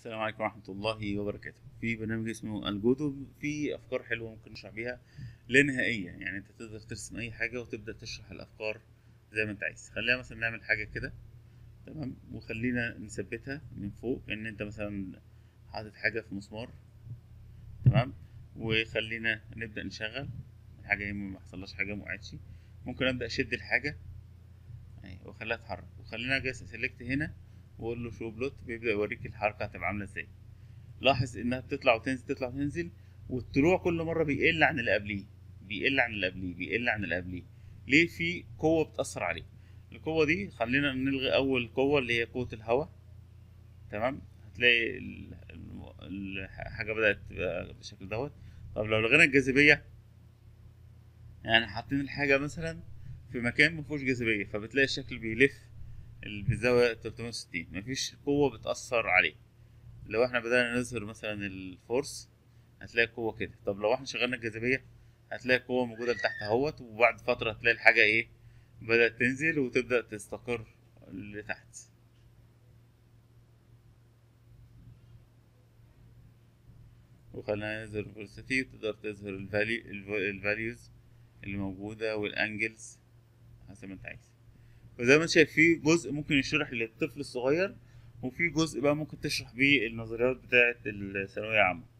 السلام عليكم ورحمة الله وبركاته في برنامج اسمه الجودو في أفكار حلوة ممكن نشرح بيها لا نهائية يعني أنت تقدر ترسم أي حاجة وتبدأ تشرح الأفكار زي ما أنت عايز خلينا مثلا نعمل حاجة كده تمام وخلينا نثبتها من فوق كأن أنت مثلا حاطط حاجة في مسمار تمام وخلينا نبدأ نشغل الحاجة هي ما حصلهاش حاجة ما وقعتش ممكن أبدأ أشد الحاجة أهي وأخليها تتحرك وخلينا أجي أسلكت هنا واقول له شو بلوت بيبدا يوريك الحركه هتبقى عامله ازاي لاحظ انها بتطلع وتنزل تطلع وتنزل والطلوع كل مره بيقل عن اللي قبليه بيقل عن اللي قبليه بيقل عن اللي قبليه ليه في قوه بتاثر عليه القوه دي خلينا نلغي اول قوه اللي هي قوه الهواء تمام هتلاقي ال- الم- الحاجه بدات تبقى بالشكل دوت طب لو لغينا الجاذبيه يعني حاطين الحاجه مثلا في مكان مفيهوش جاذبيه فبتلاقي الشكل بيلف ال- بزاوية 360 مفيش قوة بتأثر عليه لو احنا بدأنا نظهر مثلا الفورس هتلاقي قوة كده طب لو احنا شغلنا الجاذبية هتلاقي قوة موجودة لتحت اهوت وبعد فترة هتلاقي الحاجة ايه بدأت تنزل وتبدأ تستقر لتحت وخلينا نظهر الفيلوسيتي وتقدر تظهر الفاليوز اللي موجودة والانجلز حسب ما انت عايز وزي ما انت شايف في جزء ممكن يشرح للطفل الصغير وفي جزء بقى ممكن تشرح بيه النظريات بتاعة الثانوية عامة